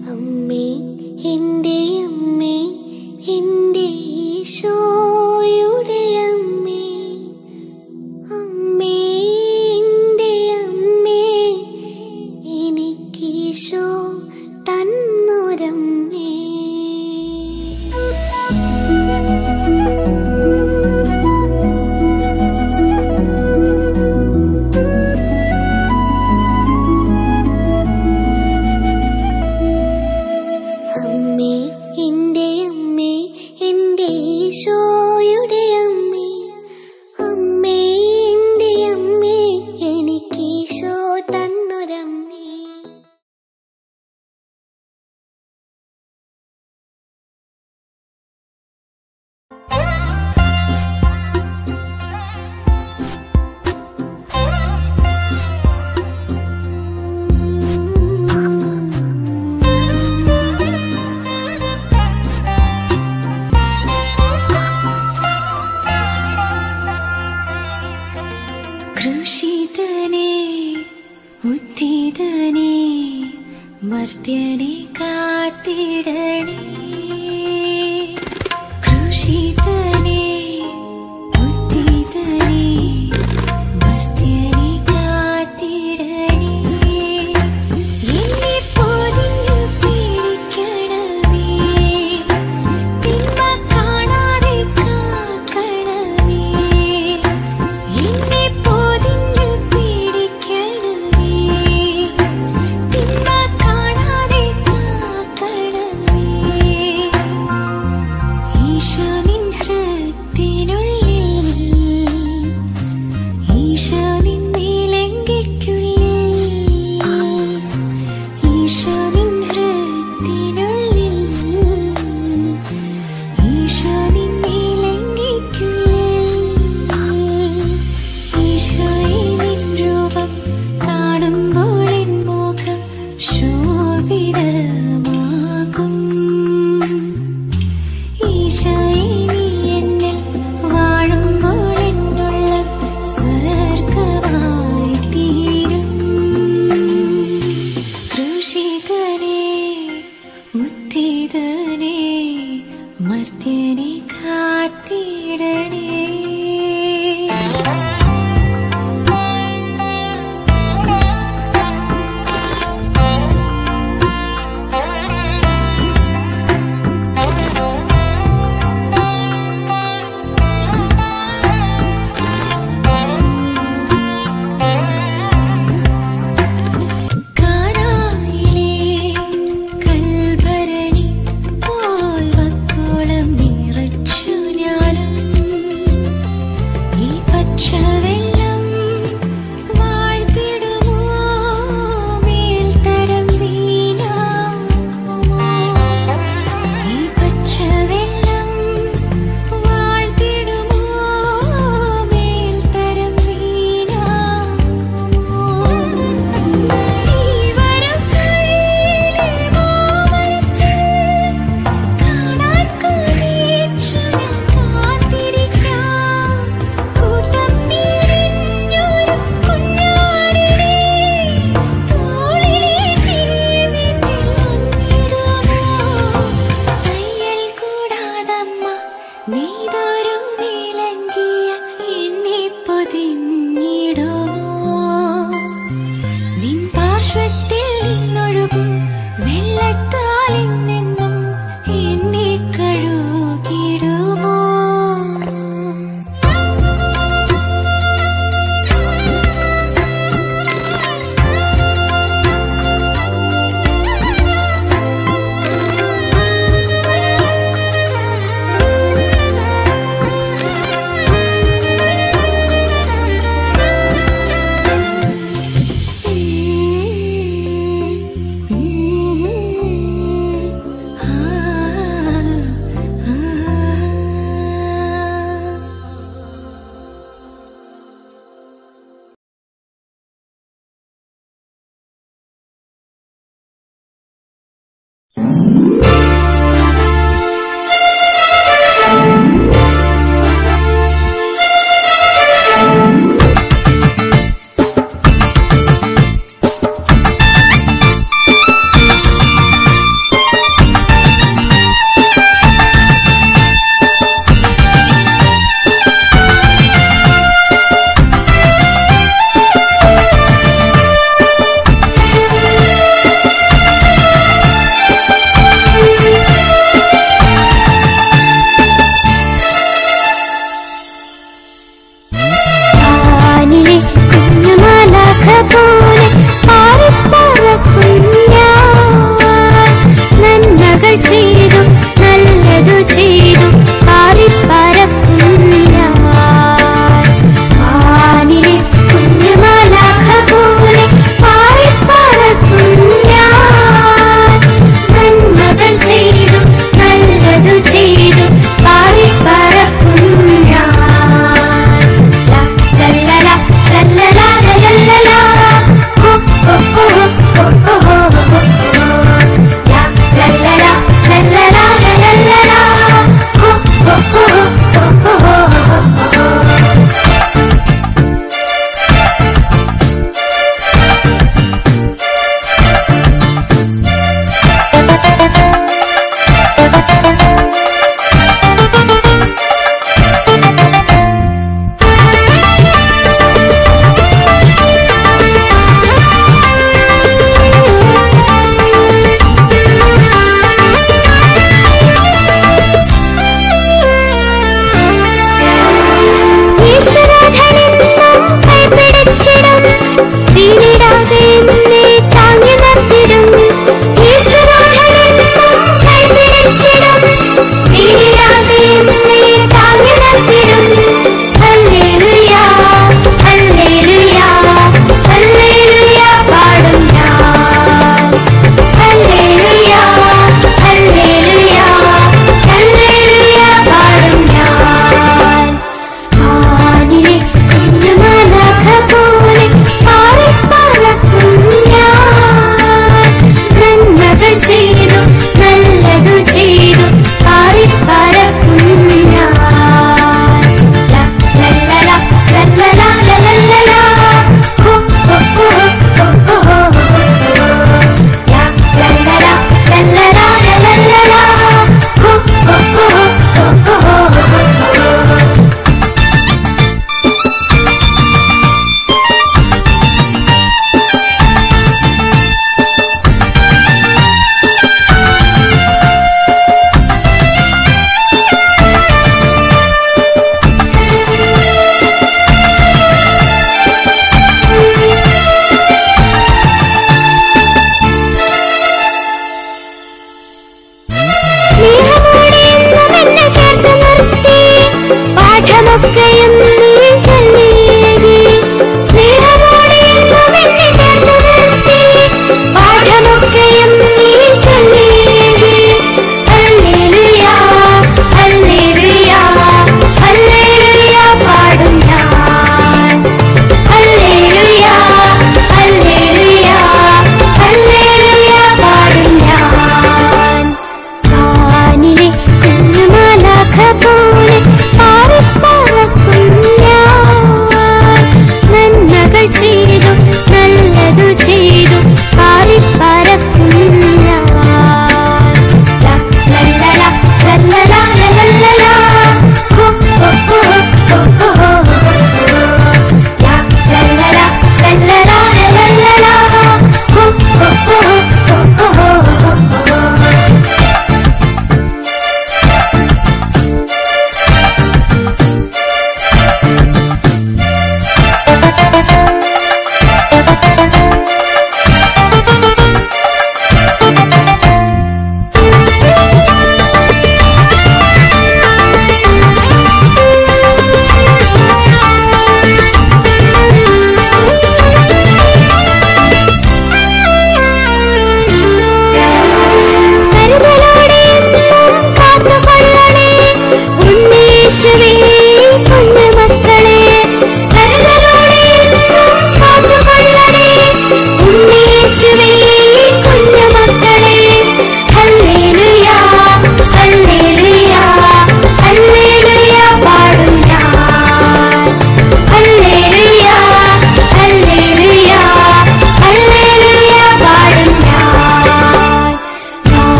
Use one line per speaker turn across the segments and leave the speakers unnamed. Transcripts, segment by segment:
അമ്മേ എൻ്റെ അമ്മേ എൻ്റെ ഈശോയുടെ അമ്മേ അമ്മേ എൻ്റെ അമ്മേ എനിക്കീശോ തന്നൊരമ്മേ അമ്മേ എൻ്റെ അമ്മേ എൻ്റെ ഈശോയുടെ അമ്മേ അമ്മേ എൻ്റെ അമ്മേ എനിക്കീശോ തന്നൊരമ്മേ
കൃഷിതനെ ഉത്തിതനെ മർത്യനെ കാത്തിടണേ കൃഷിതനെ ഉത്തിതനെ മർത്യനെ കാത്തിടണേ എന്നെ പൊതിഞ്ഞു പിടിക്കണമേ തിന്മ കാണാതെ കാക്കണമേ എന്നെ പൊതിഞ്ഞു പിടിക്കണമേ തിന്മ കാണാതെ കാക്കണമേ ഈശോ നിൻ ഹൃത്തിനുള്ളിൽ ഈശോ നിൻ നീലങ്കിക്കുള്ളിൽ ഈശോ നിൻ ഹൃത്തിനുള്ളിൽ ഈശോ നിൻ നീലങ്കിക്കുള്ളിൽ ഈശോയെ നിൻ രൂപം കാണുമ്പോൾ എൻ മുഖം ശോഭിതമാകും ഈശോയെ നീ എന്നിൽ വാഴുമ്പോൾ എന്നുള്ളം സ്വർഗമായി തീരും കൃഷിതനെ ഉത്തിതനെ മർത്യനെ കാത്തിടണേ കാനായിലെ കൽഭരണി പോൽ വക്കോളം നിറച്ചു ഞാനും ഈ പച്ചവെള്ളം വാഴ്ത്തിടുമോ മേൽത്തരം വീണാക്കുമോ ഈ പച്ചവെള്ളം വാഴ്ത്തിടുമോ മേൽത്തരം വീണാക്കുമോ തീവരം കഴിയിലെ മാമരത്തിൽ കാണാൻ കൊതിച്ചു ഞാൻ കാത്തിരിക്കാം കൂട്ടം പിരിഞ്ഞൊരു കുഞ്ഞാടിനെ തോളിലേറ്റി വീട്ടിൽ വന്നിടുമോ തയ്യൽ കൂടാതമ്മ നീതൊരു വിലങ്കിയ എന്നെ പൊതിഞ്ഞിടുമോ നിൻ പാർശ്വത്തിൽ നിന്നൊഴുകും വെള്ളത്താലിൽ നിന്നും എന്നെ കഴുകിടുമോ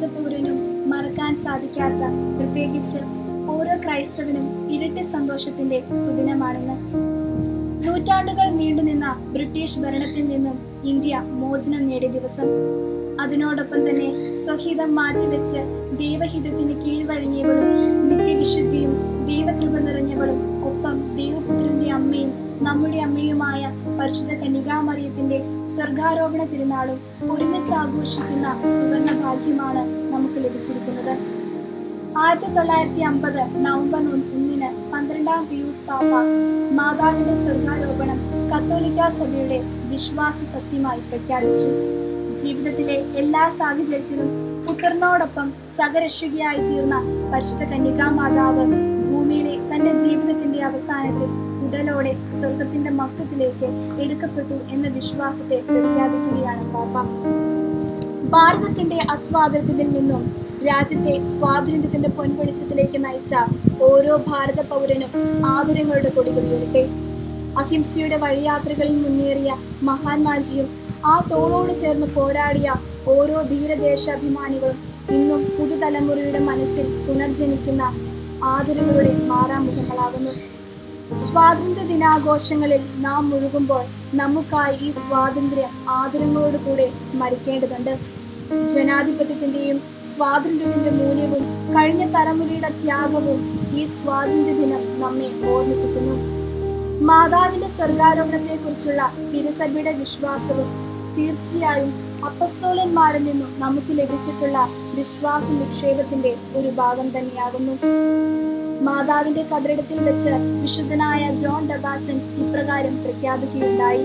ഭാരത പൗരനും മറക്കാൻ സാധിക്കാത്ത പ്രത്യേകിച്ച് ഓരോ ക്രൈസ്തവനും ഇരട്ടി സന്തോഷത്തിന്റെ സുദിനമാണെന്ന് നൂറ്റാണ്ടുകൾ നീണ്ടുനിന്ന ബ്രിട്ടീഷ് ഭരണത്തിൽ നിന്നും ഇന്ത്യ മോചനം നേടിയ ദിവസം അതിനോടൊപ്പം തന്നെ സ്വഹിതം മാറ്റിവെച്ച് ദൈവഹിതത്തിന് കീഴ്വഴങ്ങിയവളും നിത്യവിശുദ്ധിയും ദൈവകൃപ നിറഞ്ഞവളും ഒപ്പം ദൈവപുത്രന്റെ അമ്മയും നമ്മുടെ അമ്മയുമായ പരിശുദ്ധ കന്യകാമറിയത്തിന്റെ സ്വർഗാരോപണ തിരുനാളും ഒരുമിച്ച് ആഘോഷിക്കുന്ന സുവർണ ഭാഗ്യമാണ് നമുക്ക് ലഭിച്ചിരിക്കുന്നത് ആയിരത്തി തൊള്ളായിരത്തി അമ്പത് നവംബർ ഒന്നിന് പന്ത്രണ്ടാം പിയൂസ് പാപ്പ മാതാവിന്റെ സ്വർഗാരോപണം കത്തോലിക്ക സഭയുടെ വിശ്വാസ സത്യമായി പ്രഖ്യാപിച്ചു ജീവിതത്തിലെ എല്ലാ സാഹചര്യത്തിലും പുത്രനോടൊപ്പം സഹരക്ഷകയായി തീർന്ന പരിശുദ്ധ കന്യകാ മാതാവ് ഭൂമിയിലെ തന്റെ ജീവിതത്തിന്റെ അവസാനത്തിൽ ഉടലോടെ സ്വർഗത്തിന്റെ മക്തത്തിലേക്ക് എടുക്കപ്പെട്ടു എന്ന വിശ്വാസത്തെ പ്രഖ്യാപിക്കുകയാണ് പാപ്പ ഭാരതത്തിന്റെ അസ്വാതന്ത്ര്യത്തിൽ നിന്നും രാജ്യത്തെ സ്വാതന്ത്ര്യത്തിന്റെ പൊൻവെളിച്ചത്തിലേക്ക് നയിച്ച ഓരോ ഭാരത പൗരനും ആദരങ്ങളുടെ കൊടികൾ ഉയരട്ടെ അഹിംസയുടെ വഴിയാത്രകളിൽ മുന്നേറിയ മഹാത്മാജിയും ആ തോളോട് ചേർന്ന് പോരാടിയ ഓരോ ധീരദേശാഭിമാനികളും ഇന്നും പുതുതലമുറയുടെ മനസ്സിൽ പുനർജനിക്കുന്ന ആദരങ്ങളുടെ മാറാമുഖങ്ങളാകുന്നു സ്വാതന്ത്ര്യ ദിനാഘോഷങ്ങളിൽ നാം മുഴുകുമ്പോൾ നമുക്കായി ഈ സ്വാതന്ത്ര്യം ആദരങ്ങളോട് കൂടെ സ്മരിക്കേണ്ടതുണ്ട് ജനാധിപത്യത്തിന്റെയും സ്വാതന്ത്ര്യത്തിന്റെ മൂല്യവും കഴിഞ്ഞ തലമുറയുടെ ത്യാഗവും ഈ സ്വാതന്ത്ര്യ ദിനം നമ്മെ ഓർമ്മിപ്പിക്കുന്നു മാതാവിന്റെ സ്വർഗാരോപണത്തെ കുറിച്ചുള്ള തിരുസഭയുടെ വിശ്വാസവും തീർച്ചയായും അപ്പസ്തോലന്മാരിൽ നിന്നും നമുക്ക് ലഭിച്ചിട്ടുള്ള വിശ്വാസ നിക്ഷേപത്തിന്റെ ഒരു ഭാഗം തന്നെയാകുന്നു മാതാവിന്റെ കബറിടത്തിൽ വെച്ച് വിശുദ്ധനായ ജോൺ ഡബാസൻസ് ഇപ്രകാരം പ്രഖ്യാപിക്കുകയുണ്ടായി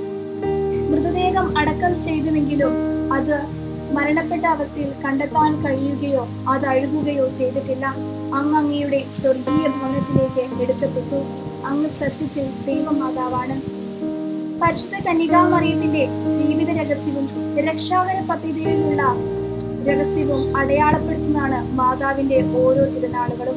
മൃതദേഹം അടക്കം ചെയ്തുവെങ്കിലും അത് മരണപ്പെട്ട അവസ്ഥയിൽ കണ്ടെത്താൻ കഴിയുകയോ അത് അഴുകുകയോ ചെയ്തിട്ടില്ല അങ്ങ് അങ്ങയുടെ സ്വർഗീയ ഭവനത്തിലേക്ക് എടുക്കപ്പെട്ടു അങ്ങ് സത്യത്തിൽ ദൈവമാതാവാണ് പരിശുദ്ധ കന്യകാമറിയത്തിന്റെ ജീവിത രഹസ്യവും രക്ഷാകര പദ്ധതിയിലുള്ള രഹസ്യവും അടയാളപ്പെടുത്തുന്നതാണ് മാതാവിന്റെ ഓരോ തിരുനാളുകളും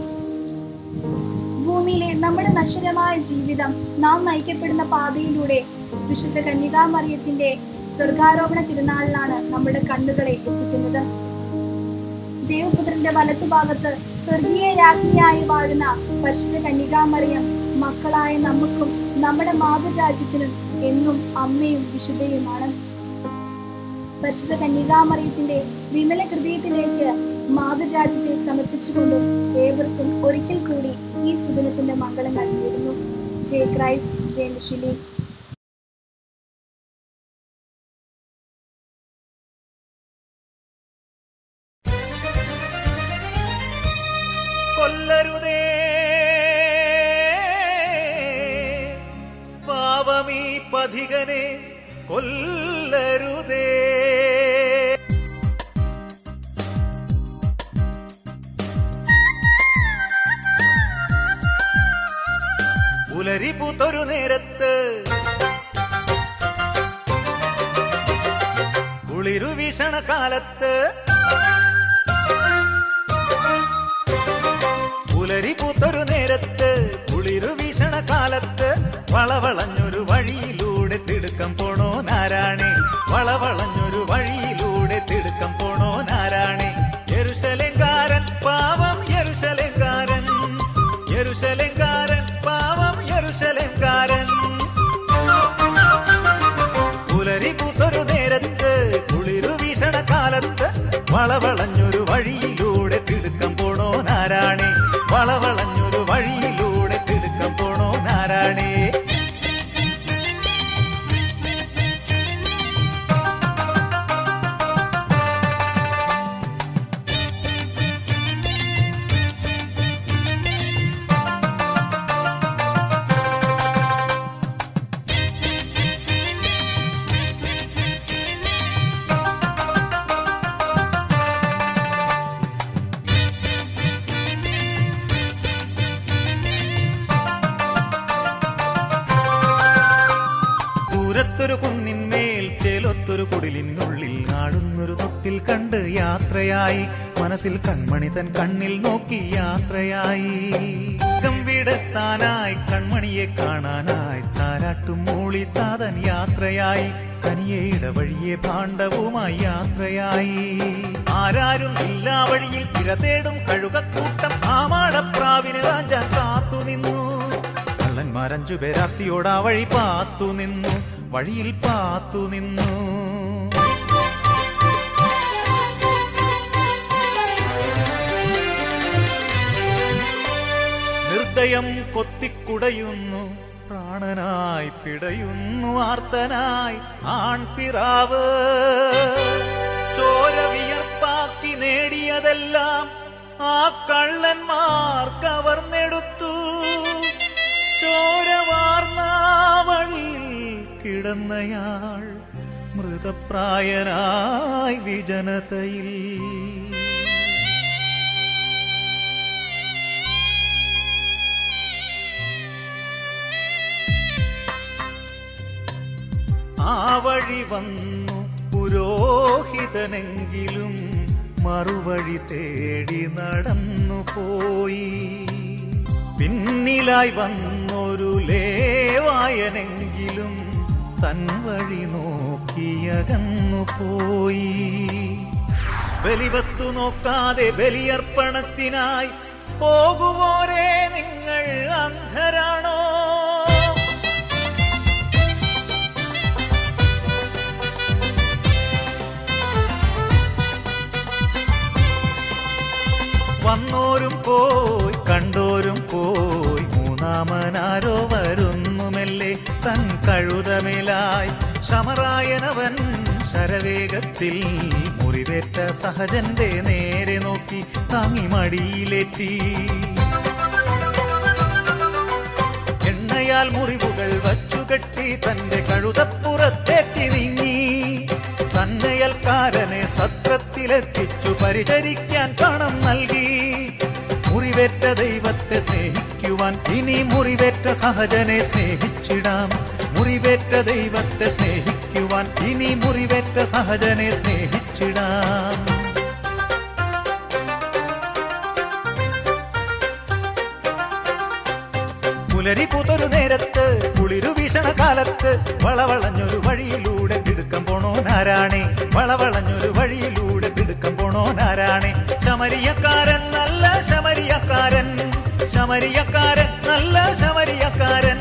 ഭൂമിയിലെ നമ്മുടെ നശ്വരമായ ജീവിതം നാം നയിക്കപ്പെടുന്ന പാതയിലൂടെ വിശുദ്ധ കന്യകാമറിയത്തിന്റെ സ്വർഗാരോപണ തിരുനാളിലാണ് നമ്മുടെ കണ്ണുകളെ എത്തിക്കുന്നത് ദേവപുത്രന്റെ വലത്തുഭാഗത്ത് സ്വർഗീയ രാജ്ഞിയായി വാഴുന്ന പരിശുദ്ധ കന്യകാമറിയം മക്കളായ നമുക്കും നമ്മുടെ മാതൃരാജ്യത്തിനും എന്നും അമ്മയും വിശുദ്ധയുമാണ് പരിശുദ്ധ കന്യകാമറിയത്തിന്റെ വിമല ഹൃദയത്തിലേക്ക് മാതൃരാജ്യത്തെ സമർപ്പിച്ചുകൊണ്ടും ഏവർക്കും ഒരിക്കൽ കൂടി ഈ സുദിനത്തിന്റെ മംഗളങ്ങൾ നേരുന്നു ജയ് ക്രൈസ്റ്റ് ജയ് മിഷിലി
കൊല്ലരുതേ പാവമീ പഥികനെ കൊല്ലരുതേ പുലരി പൂത്തൊരു നേരത്ത് കുളിരു വീശണ കാലത്ത് പുലരി പൂത്തൊരു നേരത്ത് കുളിരു വീശണ കാലത്ത് വളവളഞ്ഞൊരു വഴിയിലൂടെ തിടുക്കം പോണോ നാരാണി വളവളഞ്ഞൊരു വഴിയിലൂടെ തിടുക്കം പോണോ നാരാണി യെരുശലേങ്കാരൻ പാവം യെരുശലേങ്കാരൻ യെരുശലേങ്കാരൻ പാവം യെരുശലേങ്കാരൻ പുലരി പൂത്തൊരു നേരത്ത് കുളിരു വീശണ കാലത്ത് വളവളഞ്ഞൊരു വഴിയിലൂടെ തിടുക്കം പോണോ നാരാണി വളവളഞ്ഞൊരു വഴിയിലൂടെ തിടുക്കം പോണോ നാരാണി ദൂരത്തൊരു കുന്നിന്മേൽ ചേലൊത്തൊരു കുടിലിനുള്ളിൽ ആടുന്നൊരു തൊട്ടിൽ കണ്ട് യാത്രയായി മനസ്സിൽ കൺമണി തൻ കണ്ണിൽ നോക്കി യാത്രയായി ഗംഭീര എവിടെത്താനായി കൺമണിയെ കാണാനായി താരാട്ടും മൂളി താതൻ യാത്രയായി തനിയെ ഇടവഴിയെ ഭാണ്ഡവുമായി യാത്രയായി ആരാരും ഇല്ലാ വഴിയിൽ തിര തേടും കഴുകക്കൂട്ടം ആമാടപ്രാവിന് റാഞ്ചാൻ കാത്തു നിന്നു കള്ളന്മാരഞ്ചു പേരാത്തിയോടാ വഴി പാത്തു നിന്നു വഴിയിൽ പാത്തു നിന്നു നിർദ്ദയം കൊത്തിക്കുടയുന്നു പ്രാണനായി പിടയുന്നു ആർത്തനായി ആൺപിറാവ് ചോര വിയർപ്പാക്കി നേടിയതെല്ലാം ആ കള്ളന്മാർ കവർന്നെടുത്തു ചോര വാർന്ന വഴിയിൽ കിടന്നയാൾ മൃതപ്രായനായി വിജനതയിൽ ആ വഴി വന്നു പുരോഹിതനെങ്കിലും മറുവഴി തേടി നടന്നു പോയി പിന്നിലായി വന്നൊരു ലേവായനെങ്കിലും തൻ വഴി നോക്കിയകന്നു പോയി ബലിവസ്തു നോക്കാതെ ബലിയർപ്പണത്തിനായി പോകുവോരേ നിങ്ങൾ അന്ധരാണോ വന്നോരും പോയി കണ്ടോരും പോയി മൂന്നാമനാരോ വരുന്നുമെല്ലെ തൻ കഴുതമേലായി ശമറായനവൻ ശരവേഗത്തിൽ മുറിവേറ്റ സഹജന്റെ നേരെ നോക്കി താങ്ങി മടിയിലേറ്റി എണ്ണയാൽ മുറിവുകൾ വച്ചുകെട്ടി തന്റെ കഴുതപ്പുറത്തേറ്റി നീങ്ങി തന്നയൽക്കാരനെ സത്രത്തിലെത്തിച്ചു പരിചരിക്കാൻ പണം നൽകി മുറിവേറ്റ ദൈവത്തെ സ്നേഹിക്കുവാൻ ഇനി മുറിവേറ്റ സഹജനെ സ്നേഹിച്ചിടാം മുറിവേറ്റ ദൈവത്തെ സ്നേഹിക്കുവാൻ ഇനി മുറിവേറ്റ സഹജനെ സ്നേഹിച്ചിടാം പുലരി പൂത്തൊരു നേരത്ത് കുളിരു വീശണ കാലത്ത് വളവളഞ്ഞൊരു വഴിയിലൂടെ തിടുക്കം പോണോനാരാണേ വളവളഞ്ഞൊരു വഴിയിലൂടെ തിടുക്കം പോണോനാരാണേ ശമരിയക്കാരൻ നല്ല ശമരിയക്കാരൻ ശമരിയക്കാരൻ നല്ല ശമരിയക്കാരൻ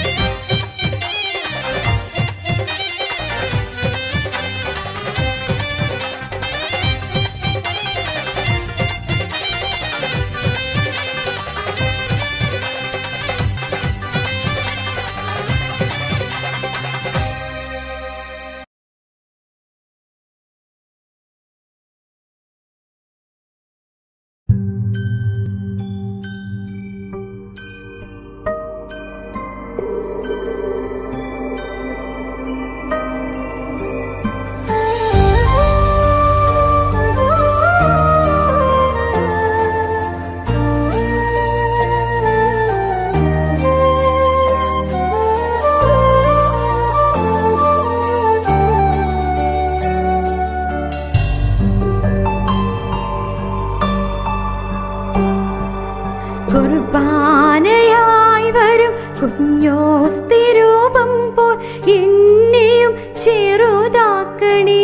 കുർബാനയായി വരും കുഞ്ഞോസ്തിരൂപം പോൽ എന്നെയും ചെറുതാക്കണേ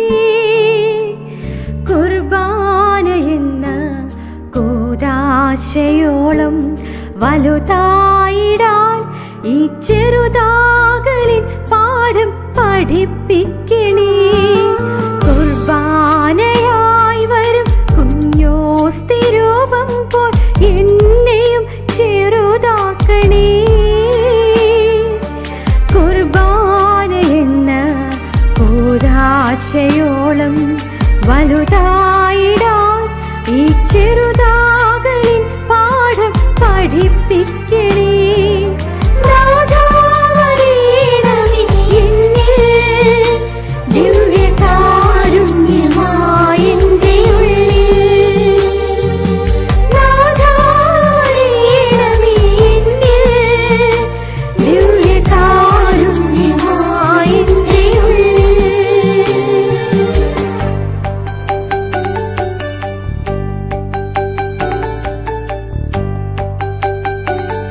കുർബാന എന്ന കൂതാശയോളം വലുതായിടാൻ ഈ ചെറുതാകലിൻ പാഠം പഠിപ്പിക്കണേ കുർബാനയായി വരും കുഞ്ഞോസ്തിരൂപം പോൽ എന്നെയും ചെറുതാക്കണേ കുർബാന എന്ന കൂതാശയോളം വലുതായിടാൻ ഈ ചെറുതാകലിൻ പാഠം പഠിപ്പിക്കണേ
നാദാവരീണമേ എന്നിൽ ദിവ്യകാരുണ്യമായെന്റെ ഉള്ളിൽ നാദാവരീണമേ എന്നിൽ ദിവ്യകാരുണ്യമായെന്റെ ഉള്ളിൽ
ും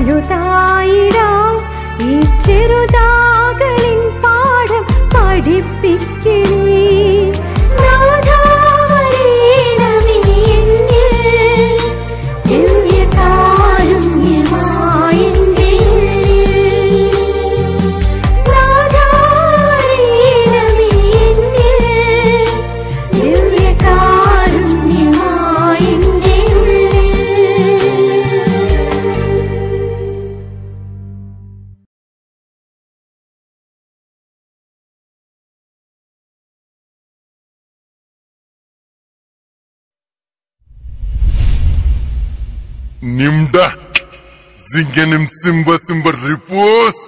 ചെറുതായിടാം ഈ ചെറുതാകളിൻ പാഠം പഠിപ്പിക്കണേ
നാഥാവരേണമേ എന്നിൽ ദിവ്യകാരുണ്യമായെന്റെ ഉള്ളിൽ. നാഥാവരേണമേ എന്നിൽ ദിവ്യകാരുണ്യമായെന്റെ ഉള്ളിൽ.
Nimda Zingenim Simba Simba Repose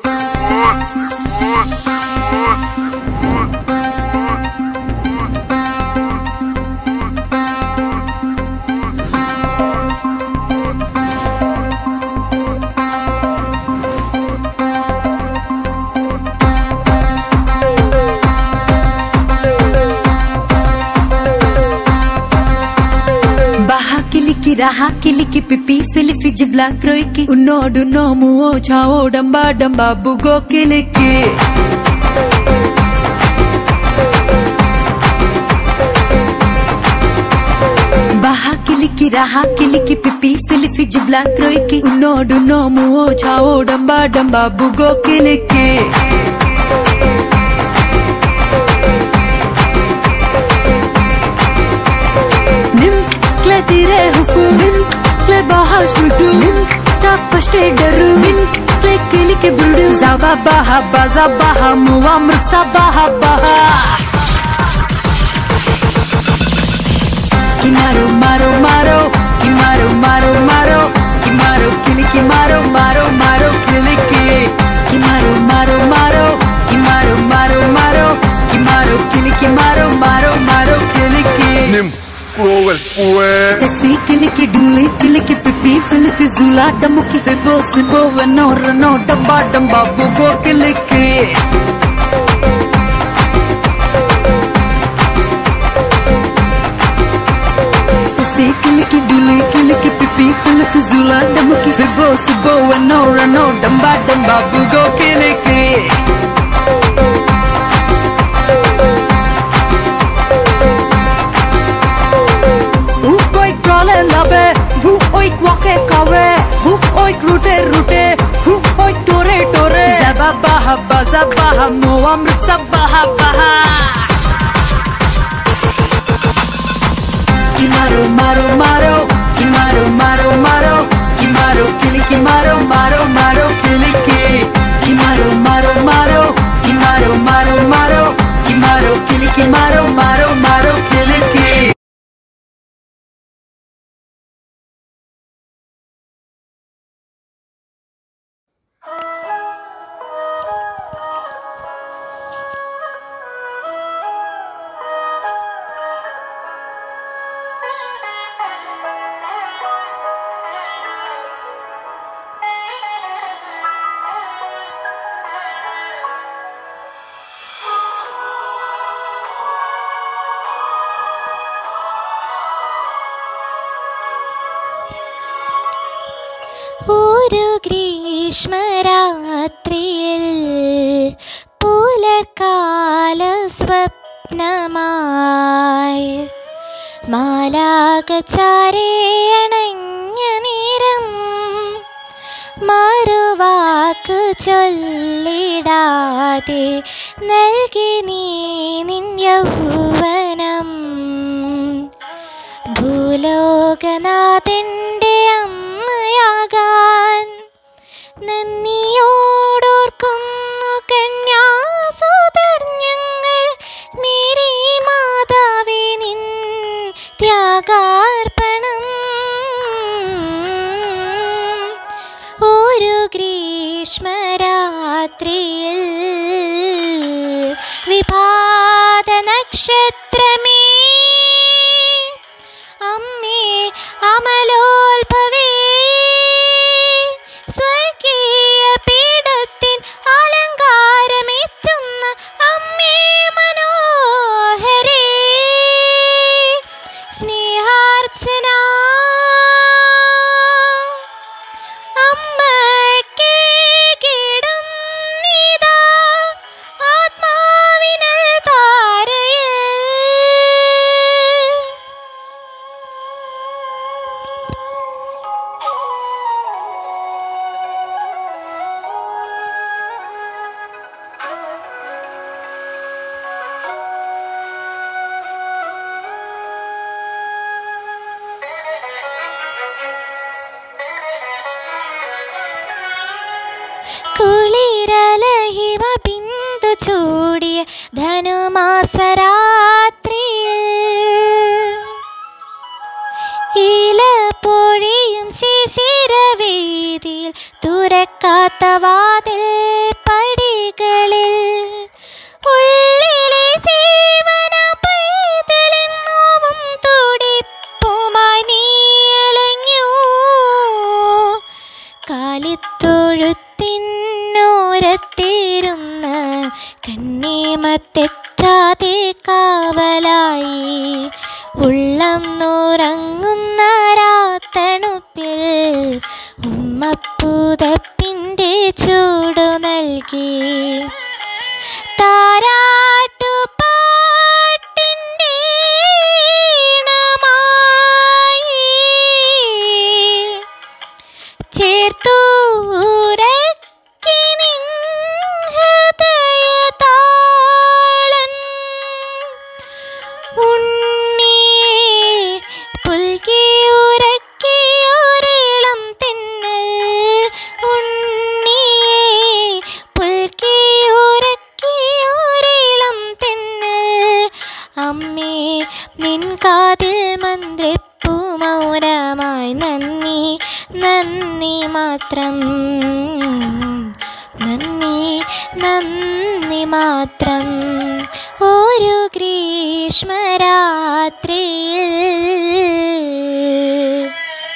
Baha kiliki raha kiliki pipi filifi jibla kroiki unodu nomu o chao damba damba bugo kiliki Baha kiliki raha kiliki pipi filifi jibla kroiki unodu nomu o chao damba damba bugo kiliki Nim kle tire hufu Nim kle bahas nudu Nim tak pashte daru Nim kle kili ke brudu Zaba baha baza baha Muwa mruksa baha baha Kimaro maro maro Kimaro maro maro Kimaro kili kimaro maro maro kili ki Kimaro maro maro Kimaro maro maro Kimaro kili kimaro maro maro kili ki
Nim Cruel Pues
Sexy kiliki duli kiliki pipi filiki zula damuki fibo sibo veno reno damba damba bugo kiliki Sexy kiliki duli kiliki pipi filiki zula damuki fibo sibo veno reno damba damba bugo kiliki Who oik crawle labe, who oik walke kawe, who oik rute rute, who oik tore tore. Zaba baha baza baha mo amrit sa baha baha. Kimaro maro maro, kimaro maro maro, kimaro kili kimaro maro maro kili ki. Kimaro maro maro, kimaro maro maro, kimaro kili kimaro maro maro kili ki.
ഒരു ഗ്രീഷ്മരാത്രിയിൽ പുലർക്കാല സ്വപ്നമായി മാലാകചാരേണഞ്ഞ നേരം മറുവാക്ക് ചൊല്ലിടാതെ നൽകി നീ നിൻ യൗവനം ഭൂലോകനാഥന്റെ അമ്മയാകാൻ നന്ദിയോടോർക്കുന്നു കന്യാസുതർ ഞങ്ങൾ Mary മാതാവേ നിൻ ത്യാഗാർപ്പണം ഒരു ഗ്രീഷ്മരാത്രിയിൽ വിഭാത നക്ഷത്രമേ അമ്മേ അമലോത്ഭവേ സ്വർഗീയ പീഠത്തിൻ അലങ്കാരമേറ്റുന്ന അമ്മേ മനോഹരേ സ്നേഹാർച്ചന പ്രേമ ബിന്ദു ചൂടിയ ധനുമാസരാത്രിയിൽ ഇല പൊഴിയും ശിശിരവേദിയിൽ തുറക്കാത്ത വാതിൽ പടികളിൽ ഉള്ളിലെ ജീവന പൈതലിൻ നോവും തുടിപ്പുമായി നീലഞ്ഞു കാലിത്തൊഴുത്തിനോരത്തിരുന്ന് കണ്ണീമത്തെറ്റാതെ കാവലായി ഉള്ളം നുറങ്ങുന്ന രാത്തണുപ്പിൽ ഉമ്മപ്പൂതപ്പിൻ്റെ ചൂടു നൽകി താരാട്ടുപാട്ടിൻ്റെ ഈണമായി ചേർത്തൂരക്കി നിൻ ഹൃദയതാളം ഉണ്ണിയെ പുൽകിയുറക്കിയൊരിളം തിന്നൽ ഉണ്ണിയെ പുൽകിയുറക്കിയൊരിളം തിന്നൽ അമ്മേ നിൻ കാതിൽ മന്ത്രിപ്പു മൗനമായി നന്ദി നന്ദി മാത്രം നന്ദി നന്ദി മാത്രം ഒരു ഗ്രീഷ്മരാത്രിയിൽ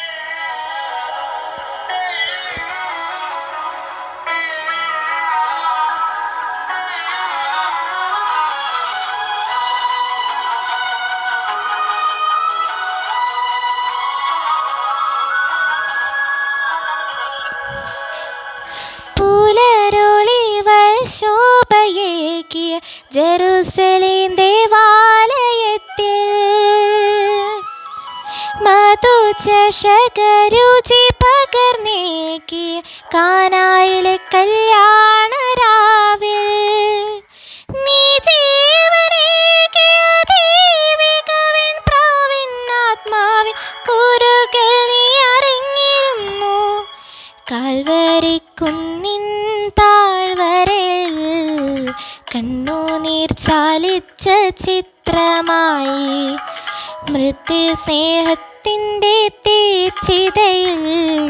പുലരൊളിവ ശോഭയേകിയ ജെറുസലേം ദേവാലയത്തിൽ മധുചഷകരുചി പകർന്നേകിയ കാനായിലെ കല്യാണരാവിൽ നീ ജീവനേകിയ ദൈവികവിൻ പ്രാവിൻ ആത്മാവിൻ കുരുകൾ നീ അറിഞ്ഞിരുന്നു കാൽവരിക്കുന്നിൻ താഴ്വരയിൽ കണ്ണുനീർ ചാലിച്ച ചിത്രമായി മൃത്യു സ്നേഹത്തിൻ്റെ തീച്ചിതയിൽ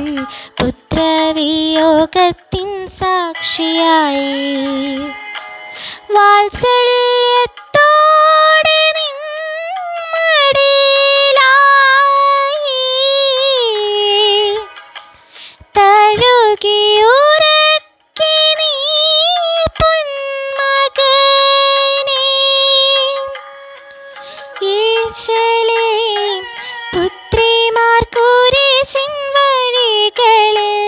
പുത്രവിയോഗത്തിൻ സാക്ഷിയായി വാത്സല്യത്തോടെ നിൻ മടിയിലായി തഴുകിയുറക്കി നീ പൊന്മകനെ ഈശലേ പുത്രിമാർ കുരിശിൻ വഴികളിൽ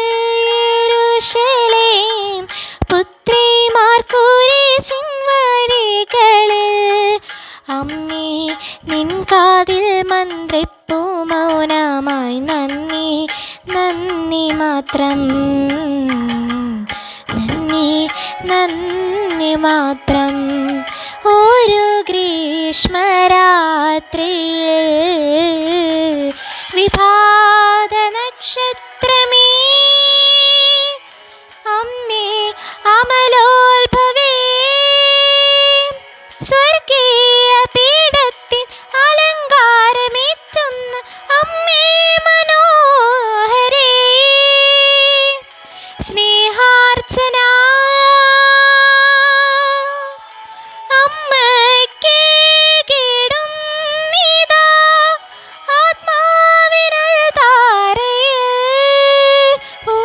യെരൂശലേം പുത്രിമാർ കുരിശിൻ വഴികളിൽ അമ്മേ നിൻ കാതിൽ മന്ത്രിപ്പൂ മൗനമായി നന്ദി നന്ദി മാത്രം നന്ദി നന്ദി മാത്രം ഒരു ഗ്രീഷ്മരാത്രിയിൽ വിഭാത നക്ഷത്രമേ അമ്മേ അമലോത്ഭവേ സ്വർഗീയ പീഠത്തിൻ അലങ്കാരമേറ്റുന്ന അമ്മേ മനോഹരേ സ്നേഹാർച്ചന അമ്മയ്ക്കേ കിടുന്നിതാ ആത്മാവിനൽ താരയിൽ ഓ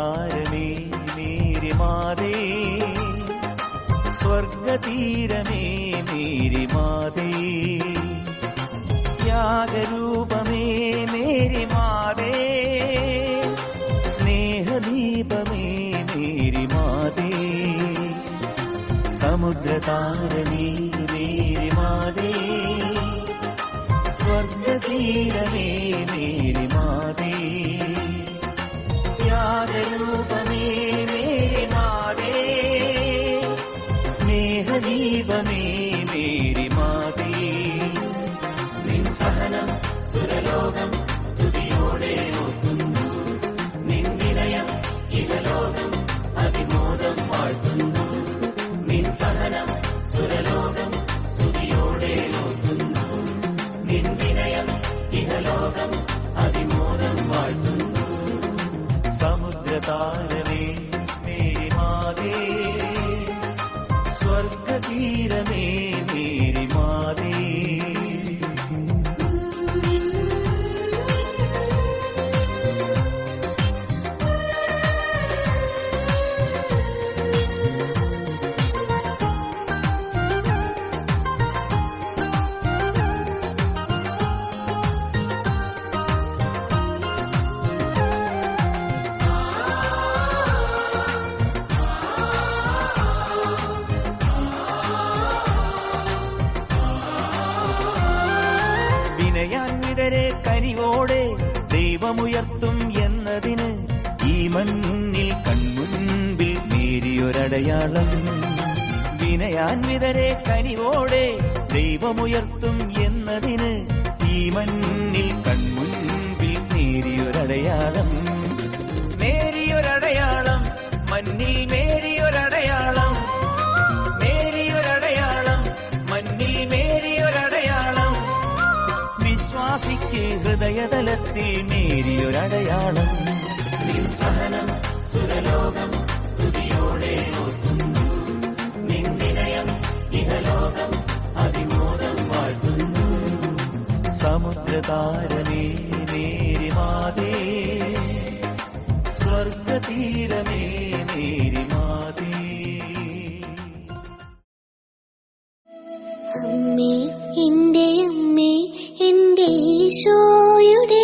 സമുദ്രതാരമേ മേരിമാതേ സ്വർഗതീരമേ വിതരെ കനിവോടെ ദൈവമുയർത്തും എന്നതിന് ഈ മണ്ണിൽ കൺമുൻപിൽ നേരിയൊരടയാളം വിനയാൻവിതരെ കനിവോടെ ദൈവമുയർത്തും എന്നതിന് ഈ മണ്ണിൽ കൺമുൻപിൽ നേരിയൊരടയാളം നേരിയൊരടയാളം മണ്ണിൽ നേരിയൊരടയാളം നേരിയൊരടയാളം മണ്ണിൽ നേരിയൊരടയാളം വിശ്വാസിക്ക് ഹൃദയതലത്തിൽ നേരിയൊരടയാളം നിൻ സഹനം സുരലോകം സ്തുതിയോടെ ഓർക്കുന്നു നിൻ വിനയം ഇഹലോകം അതിമോദം വാഴ്ത്തുന്നു സമുദ്രതാരമേ മേരിമാതേ സ്വർഗതീരമേ മേരിമാതേ
അമ്മേ എന്റെ അമ്മേ എന്റെ ഈശോയുടെ